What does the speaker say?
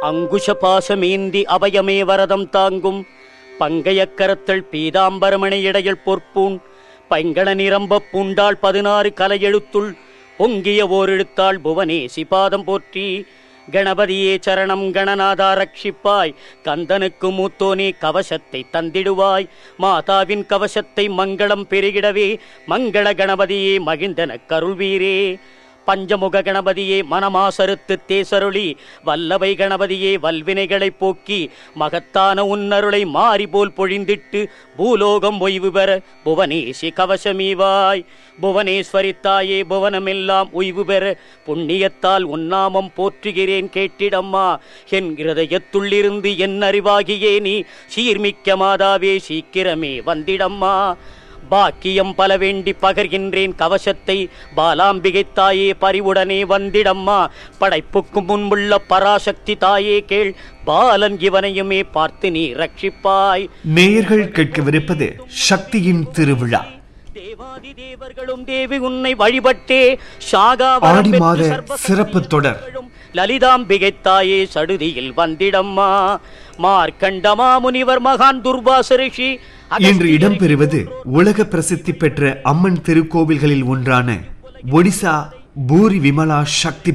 அங்குஷ பாசமேந்தி அபயமே வரதம் தாங்கும் பங்கையக் கரத்தள் பீதாம்பரமணி இடையில் பொற்பூண் பைங்கள நிரம்ப பூண்டாள் பதினாறு கலையெழுத்துள் பொங்கிய ஓரெழுத்தாள் புவனேசி பாதம் போற்றி கணபதியே சரணம் கணநாதா ரட்சிப்பாய் கந்தனுக்கு மூத்தோனே கவசத்தை தந்திடுவாய் மாதாவின் கவசத்தை மங்களம் பெருகிடவே மங்கள கணபதியே மகிழ்ந்தன கருள்வீரே பஞ்சமுக கணபதியே மனமாசறுத்து தேசருளி வல்லவை கணபதியே வல்வினைகளைப் போக்கி மகத்தான உன்னருளை மாறி போல் பொழிந்திட்டு பூலோகம் ஒய்வு பெற புவனேசி கவசமீவாய் புவனேஸ்வரி தாயே புவனமெல்லாம் உய்வு பெற புண்ணியத்தால் உன்னாமம் போற்றுகிறேன் கேட்டிடம்மா என் இருதயத்துள்ளிருந்து என் அறிவாகியே நீ சீர்மிக்க மாதாவே சீக்கிரமே வந்திடம்மா பாக்கியம் பல வேண்டி பகர்கின்றேன் கவசத்தை பாலாம்பிகை தாயே பரிவுடனே வந்திடம்மா படைப்புக்கு முன்புள்ள பராசக்தி தாயே கேள் பாலன் இவனையுமே பார்த்து நீ ரட்சிப்பாய் நேயர்கள் கேட்கவிருப்பது சக்தியின் திருவிழா தேவாதி தேவர்களும் தேவி உன்னை வழிபட்டே சாகாவரம் ஆடி பெற்று மாத சர்வ சிறப்பு தொடர் லலிதாம்பிகை தாயே சடுதியில் வந்திடம்மா மார்க்கண்டமா முனிவர் மகான் துர்வாச ரிஷி இன்று இடம்பெறுவது உலக பிரசித்தி பெற்ற அம்மன் திருக்கோவில்களில் ஒன்றான ஒடிசா பூரி விமலா சக்தி